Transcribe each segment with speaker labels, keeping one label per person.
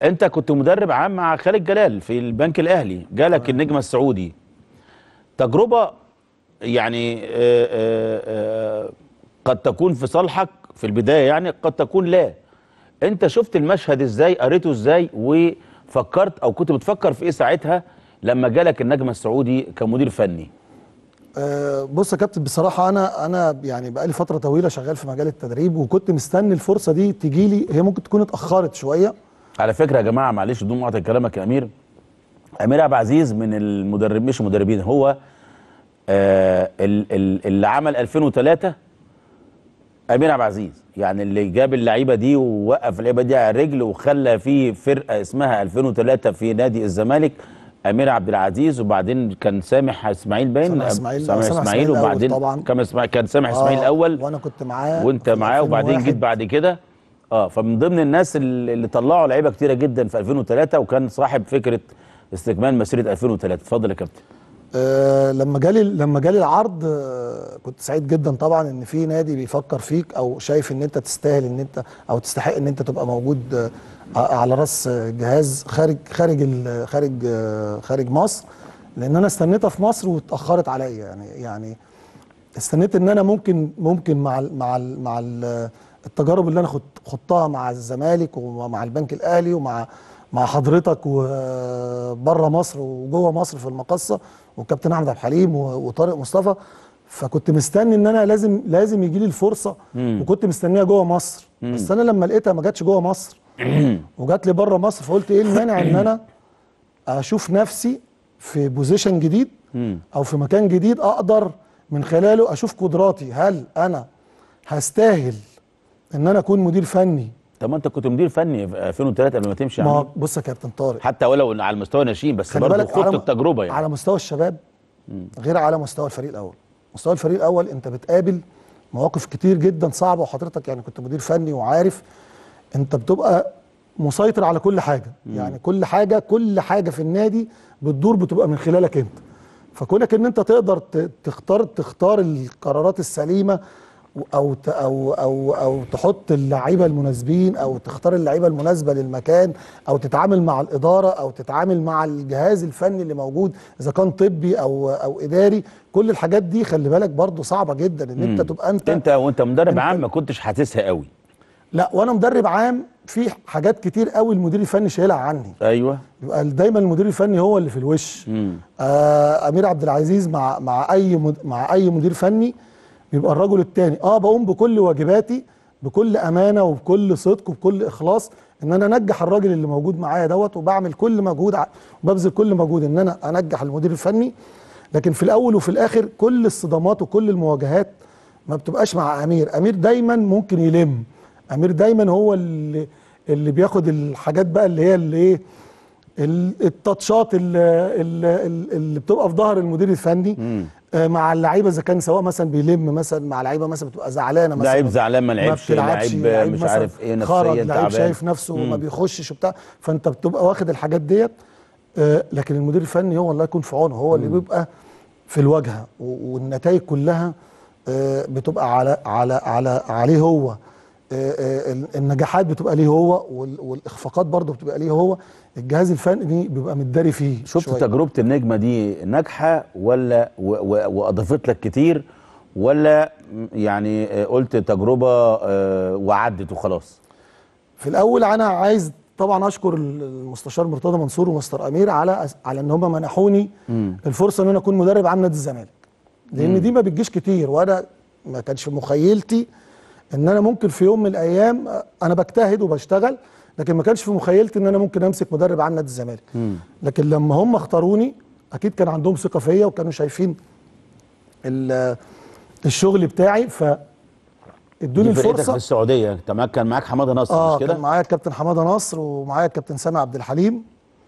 Speaker 1: انت كنت مدرب عام مع خالد جلال في البنك الاهلي جالك النجم السعودي تجربه يعني آه، آه، آه، قد تكون في صالحك في البدايه يعني قد تكون لا انت شفت المشهد ازاي قريته ازاي وفكرت او كنت بتفكر في ايه ساعتها لما جالك النجم السعودي كمدير فني
Speaker 2: أه بص يا كابتن بصراحه انا انا يعني بقالي فتره طويله شغال في مجال التدريب وكنت مستني الفرصه دي تجي لي هي ممكن تكون اتاخرت شويه
Speaker 1: على فكره يا جماعه معلش بدون مقاطعه كلامك يا امير امير عبد العزيز من المدرب مش المدربين هو آه ال- ال- اللي عمل 2003 امير عبد العزيز يعني اللي جاب اللعيبه دي ووقف اللعيبه دي على الرجل وخلى في فرقه اسمها 2003 في نادي الزمالك امير عبد العزيز وبعدين كان سامح اسماعيل باين
Speaker 2: سامح إسماعيل-
Speaker 1: سامح
Speaker 2: سامح
Speaker 1: اسماعيل
Speaker 2: إسماعيل الأول
Speaker 1: وبعدين
Speaker 2: طبعاً.
Speaker 1: كان اسماعيل كان سامح
Speaker 2: آه،
Speaker 1: اسماعيل الاول
Speaker 2: وانا كنت معاه
Speaker 1: وانت
Speaker 2: في
Speaker 1: معاه وبعدين
Speaker 2: 2001.
Speaker 1: جيت بعد كده اه فمن ضمن الناس اللي اللي طلعوا لعيبه كتيره جدا في 2003 وكان صاحب فكره استكمال مسيره 2003 اتفضل يا كابتن
Speaker 2: أه لما جالي لما جالي العرض أه كنت سعيد جدا طبعا ان في نادي بيفكر فيك او شايف ان انت تستاهل ان انت او تستحق ان انت تبقى موجود أه على راس جهاز خارج خارج ال- خارج أه خارج مصر لان انا استنيتها في مصر واتاخرت عليا يعني يعني استنيت ان انا ممكن ممكن مع ال مع ال مع ال التجارب اللي انا خدت خدتها مع الزمالك ومع البنك الاهلي ومع مع حضرتك وبره مصر وجوه مصر في المقصه والكابتن احمد عبد الحليم و- وطارق مصطفى فكنت مستني ان انا لازم لازم يجي لي الفرصه وكنت مستنيها جوه مصر بس انا لما لقيتها ما جاتش جوه مصر وجات لي بره مصر فقلت ايه المانع ان انا اشوف نفسي في بوزيشن جديد او في مكان جديد اقدر من خلاله اشوف قدراتي هل انا هستاهل ان انا اكون مدير فني
Speaker 1: طب ما انت كنت مدير فني في 2003 قبل ما تمشي
Speaker 2: ما
Speaker 1: يعني
Speaker 2: بص يا كابتن طارق
Speaker 1: حتى ولو إن على المستوى ناشئين بس
Speaker 2: خلي
Speaker 1: برضه
Speaker 2: بالك
Speaker 1: خدت
Speaker 2: على-
Speaker 1: التجربه يعني
Speaker 2: على مستوى الشباب غير على مستوى الفريق الاول مستوى الفريق الاول انت بتقابل مواقف كتير جدا صعبه وحضرتك يعني كنت مدير فني وعارف انت بتبقى مسيطر على كل حاجه يعني كل حاجه كل حاجه في النادي بتدور بتبقى من خلالك انت فكونك ان انت تقدر ت- تختار تختار القرارات السليمه او ت- او او او تحط اللعيبه المناسبين او تختار اللعيبه المناسبه للمكان او تتعامل مع الاداره او تتعامل مع الجهاز الفني اللي موجود اذا كان طبي او او اداري كل الحاجات دي خلي بالك برضو صعبه جدا ان انت تبقى انت
Speaker 1: انت وانت مدرب
Speaker 2: أنت-
Speaker 1: عام ما كنتش حاسسها قوي
Speaker 2: لا وانا مدرب عام في حاجات كتير قوي المدير الفني شايلها عني
Speaker 1: ايوه
Speaker 2: يبقى دايما المدير الفني هو اللي في الوش آه امير عبد العزيز مع مع اي مد مع اي مدير فني بيبقى الرجل التاني اه بقوم بكل واجباتي بكل امانه وبكل صدق وبكل اخلاص ان انا انجح الراجل اللي موجود معايا دوت وبعمل كل مجهود ع- وببذل كل مجهود ان انا انجح المدير الفني لكن في الاول وفي الاخر كل الصدمات وكل المواجهات ما بتبقاش مع امير امير دايما ممكن يلم امير دايما هو اللي اللي بياخد الحاجات بقى اللي هي اللي ايه ال- التاتشات اللي, اللي, اللي بتبقى في ظهر المدير الفني آه، مع اللعيبه اذا كان سواء مثلا بيلم مثلا مع لعيبه مثلا بتبقى زعلانه مثلا
Speaker 1: لعيب زعلان ما لعبش
Speaker 2: بتلعبش،
Speaker 1: لعيب مش
Speaker 2: مثلا
Speaker 1: عارف ايه
Speaker 2: خرج
Speaker 1: نفسيا
Speaker 2: لعيب
Speaker 1: تعبان
Speaker 2: شايف نفسه وما بيخشش وبتاع فانت بتبقى واخد الحاجات ديت آه، لكن المدير الفني هو الله يكون في عونه هو اللي بيبقى في الواجهه و- والنتائج كلها آه، بتبقى على على على عليه هو آه، آه، ال- النجاحات بتبقى ليه هو وال- والاخفاقات برضه بتبقى ليه هو الجهاز الفني بيبقى متداري فيه
Speaker 1: شفت
Speaker 2: شوية.
Speaker 1: تجربه النجمه دي ناجحه ولا و- و- واضافت لك كتير ولا م- يعني آه، قلت تجربه آه، وعدت وخلاص
Speaker 2: في الاول انا عايز طبعا اشكر المستشار مرتضى منصور ومستر امير على على ان هم منحوني الفرصه ان انا اكون مدرب عام نادي الزمالك لان دي ما بتجيش كتير وانا ما كانش في مخيلتي ان انا ممكن في يوم من الايام انا بجتهد وبشتغل لكن ما كانش في مخيلتي ان انا ممكن امسك مدرب عام نادي الزمالك لكن لما هم اختاروني اكيد كان عندهم ثقه فيا وكانوا شايفين ال- الشغل بتاعي ف ادوني
Speaker 1: دي فرقتك
Speaker 2: الفرصه
Speaker 1: في السعوديه انت معاك كان معاك حماده نصر
Speaker 2: اه
Speaker 1: مش كده
Speaker 2: كان معايا الكابتن حماده نصر ومعايا الكابتن سامي عبد الحليم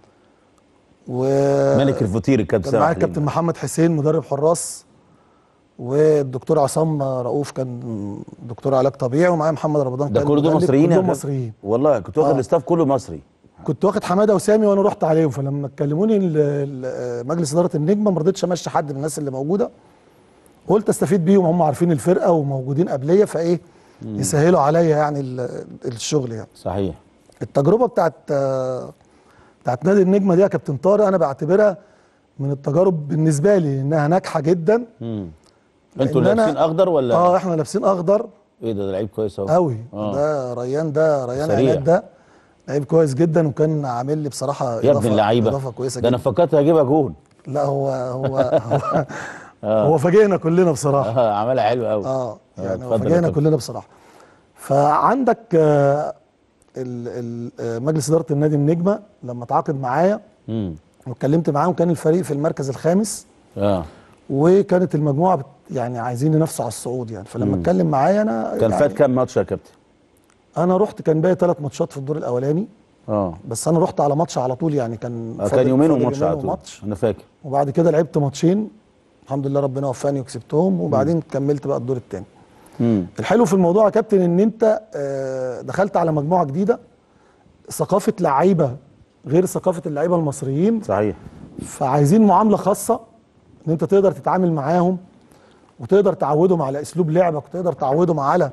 Speaker 2: و
Speaker 1: ملك الفطير الكابتن
Speaker 2: كان
Speaker 1: سامح
Speaker 2: معايا
Speaker 1: حليم.
Speaker 2: الكابتن محمد حسين مدرب حراس والدكتور عصام رؤوف كان دكتور علاج طبيعي ومعايا محمد رمضان
Speaker 1: ده
Speaker 2: كان
Speaker 1: كل دول
Speaker 2: مدرب،
Speaker 1: مصريين يا
Speaker 2: كلهم
Speaker 1: كابتن؟
Speaker 2: مصريين
Speaker 1: والله كنت واخد
Speaker 2: آه.
Speaker 1: الاستاف كله مصري
Speaker 2: كنت واخد حماده وسامي وانا رحت عليهم فلما كلموني ال- ال- مجلس اداره النجمه ما رضيتش امشي حد من الناس اللي موجوده قلت استفيد بيهم هم عارفين الفرقه وموجودين قبليه فايه يسهلوا عليا يعني ال- الشغل يعني
Speaker 1: صحيح
Speaker 2: التجربه بتاعت آه، بتاعت نادي النجمه دي يا كابتن طارق انا بعتبرها من التجارب بالنسبه لي انها ناجحه جدا
Speaker 1: مم. انتوا
Speaker 2: لأن أنا-
Speaker 1: لابسين اخضر ولا
Speaker 2: اه احنا لابسين اخضر
Speaker 1: ايه ده ده لعيب كويس اهو
Speaker 2: قوي
Speaker 1: آه.
Speaker 2: ده ريان ده ريان
Speaker 1: سريع.
Speaker 2: عماد ده لعيب كويس جدا وكان عامل لي بصراحه
Speaker 1: يا ابن اللعيبه
Speaker 2: اضافه كويسه
Speaker 1: ده
Speaker 2: جدا
Speaker 1: انا فكرت هجيبها جون
Speaker 2: لا هو هو هو, هو فاجئنا كلنا بصراحه
Speaker 1: اه عملها حلو قوي
Speaker 2: اه يعني هو
Speaker 1: اتفضل يا
Speaker 2: فاجئنا
Speaker 1: كابتن.
Speaker 2: كلنا بصراحه فعندك آه، ال- ال- آه، مجلس اداره النادي النجمه لما تعاقد معايا
Speaker 1: امم
Speaker 2: واتكلمت معاهم كان الفريق في المركز الخامس
Speaker 1: اه
Speaker 2: وكانت المجموعه بت يعني عايزين ينافسوا على الصعود يعني فلما اتكلم معايا انا
Speaker 1: كان
Speaker 2: يعني
Speaker 1: فات كام ماتش يا كابتن
Speaker 2: انا رحت كان باقي ثلاث ماتشات في الدور الاولاني
Speaker 1: اه
Speaker 2: بس انا رحت على ماتش على طول يعني كان
Speaker 1: آه،
Speaker 2: فاضل-
Speaker 1: كان يومين
Speaker 2: فاضل
Speaker 1: وماتش على طول
Speaker 2: وماتش.
Speaker 1: انا فاكر
Speaker 2: وبعد كده لعبت ماتشين الحمد لله ربنا وفقني وكسبتهم وبعدين كملت بقى الدور الثاني
Speaker 1: امم
Speaker 2: الحلو في الموضوع يا كابتن ان انت آه، دخلت على مجموعه جديده ثقافه لعيبه غير ثقافه اللعيبه المصريين
Speaker 1: صحيح
Speaker 2: فعايزين معامله خاصه ان انت تقدر تتعامل معاهم وتقدر تعودهم على اسلوب لعبك وتقدر تعودهم على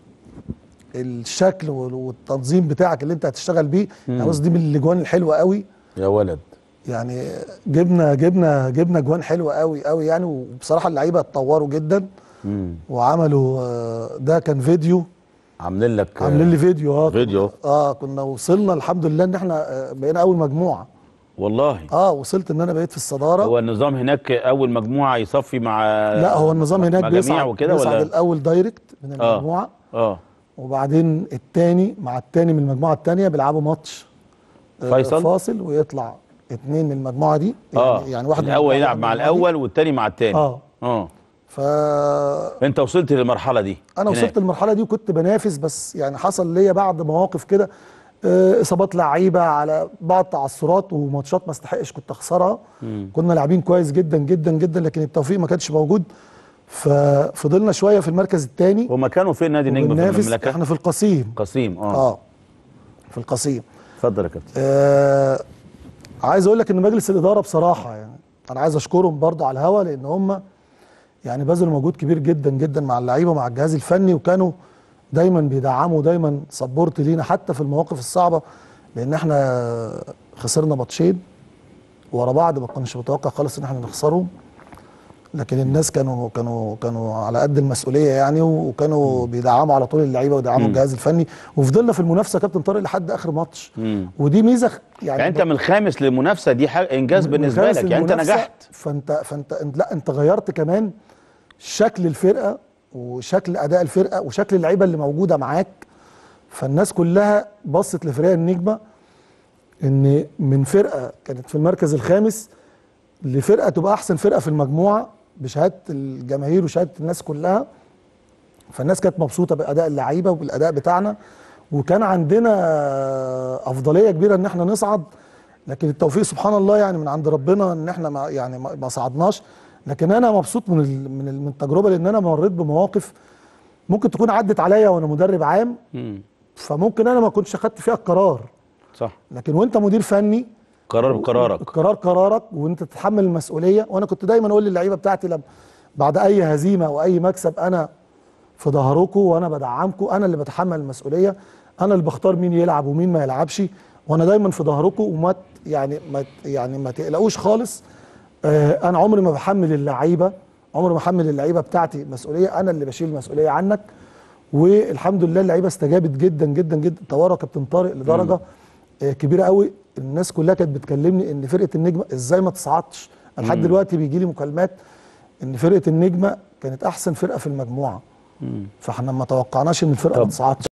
Speaker 2: الشكل وال- والتنظيم بتاعك اللي انت هتشتغل بيه يعني بص دي من الاجوان الحلوه قوي
Speaker 1: يا ولد
Speaker 2: يعني جبنا جبنا جبنا اجوان حلوه قوي قوي يعني وبصراحه اللعيبه اتطوروا جدا
Speaker 1: امم
Speaker 2: وعملوا آه، ده كان فيديو
Speaker 1: عاملين لك آه،
Speaker 2: عاملين لي فيديو اه
Speaker 1: فيديو.
Speaker 2: اه كنا وصلنا الحمد لله ان احنا آه، بقينا اول مجموعه
Speaker 1: والله
Speaker 2: اه وصلت ان انا بقيت في الصداره
Speaker 1: هو النظام هناك اول مجموعه يصفي مع
Speaker 2: لا هو النظام هناك
Speaker 1: مجاميع
Speaker 2: بيصعد
Speaker 1: وكده
Speaker 2: بيصعد
Speaker 1: ولا
Speaker 2: الاول دايركت من
Speaker 1: آه.
Speaker 2: المجموعه
Speaker 1: اه
Speaker 2: وبعدين الثاني مع الثاني من المجموعه الثانيه بيلعبوا ماتش آه،
Speaker 1: فيصل؟
Speaker 2: فاصل ويطلع اثنين من المجموعه دي
Speaker 1: اه
Speaker 2: يعني, يعني واحد من
Speaker 1: الاول
Speaker 2: المجموعة
Speaker 1: يلعب مع
Speaker 2: من المجموعة دي.
Speaker 1: الاول والتاني مع التاني
Speaker 2: اه
Speaker 1: اه
Speaker 2: ف
Speaker 1: انت وصلت للمرحله دي
Speaker 2: انا
Speaker 1: هناك.
Speaker 2: وصلت للمرحله دي وكنت بنافس بس يعني حصل ليا بعض مواقف كده آه، اصابات لعيبه على بعض تعثرات وماتشات ما استحقش كنت اخسرها كنا لاعبين كويس جدا جدا جدا لكن التوفيق ما كانش موجود ففضلنا شويه في المركز الثاني
Speaker 1: هما كانوا فين نادي النجم في
Speaker 2: وبننافس
Speaker 1: المملكه
Speaker 2: احنا في القصيم
Speaker 1: قصيم اه
Speaker 2: اه في القصيم
Speaker 1: اتفضل يا كابتن
Speaker 2: آه عايز اقول لك ان مجلس الاداره بصراحه يعني انا عايز اشكرهم برضو على الهوا لان هم يعني بذلوا مجهود كبير جدا جدا مع اللعيبه ومع الجهاز الفني وكانوا دايما بيدعموا دايما سبورت لينا حتى في المواقف الصعبه لان احنا خسرنا ماتشين ورا بعض ما كناش متوقع خالص ان احنا نخسرهم لكن الناس كانوا كانوا كانوا على قد المسؤوليه يعني وكانوا بيدعموا على طول اللعيبه ويدعموا الجهاز الفني وفضلنا في المنافسه يا كابتن طارق لحد اخر ماتش
Speaker 1: مم.
Speaker 2: ودي ميزه خ- يعني,
Speaker 1: يعني انت من الخامس للمنافسه دي حاجه انجاز
Speaker 2: من
Speaker 1: بالنسبه
Speaker 2: خلال
Speaker 1: لك يعني انت
Speaker 2: المنافسة،
Speaker 1: نجحت
Speaker 2: فانت فانت انت لا انت غيرت كمان شكل الفرقه وشكل اداء الفرقه وشكل اللعيبه اللي موجوده معاك فالناس كلها بصت لفريق النجمه ان من فرقه كانت في المركز الخامس لفرقه تبقى احسن فرقه في المجموعه بشهاده الجماهير وشهاده الناس كلها فالناس كانت مبسوطه باداء اللعيبه وبالاداء بتاعنا وكان عندنا افضليه كبيره ان احنا نصعد لكن التوفيق سبحان الله يعني من عند ربنا ان احنا ما يعني ما ما صعدناش لكن انا مبسوط من ال- من ال- من التجربه لان انا مريت بمواقف ممكن تكون عدت عليا وانا مدرب عام
Speaker 1: مم.
Speaker 2: فممكن انا ما كنتش اخدت فيها القرار
Speaker 1: صح
Speaker 2: لكن وانت مدير فني
Speaker 1: قرار بقرارك
Speaker 2: القرار قرارك وانت تتحمل المسؤوليه وانا كنت دايما اقول للعيبه بتاعتي لما بعد اي هزيمه او اي مكسب انا في ظهركم وانا بدعمكم انا اللي بتحمل المسؤوليه انا اللي بختار مين يلعب ومين ما يلعبش وانا دايما في ظهركم وما ت- يعني ما ت- يعني ما تقلقوش خالص آه انا عمري ما بحمل اللعيبه عمري ما بحمل اللعيبه بتاعتي مسؤوليه انا اللي بشيل المسؤوليه عنك والحمد لله اللعيبه استجابت جدا جدا جدا طوروا كابتن طارق لدرجه آه، كبيره قوي الناس كلها كانت بتكلمني ان فرقه النجمه ازاي ما تصعدش أنا لحد دلوقتي بيجي لي مكالمات ان فرقه النجمه كانت احسن فرقه في المجموعه فاحنا ما توقعناش ان الفرقه ما
Speaker 1: طب
Speaker 2: تصعدش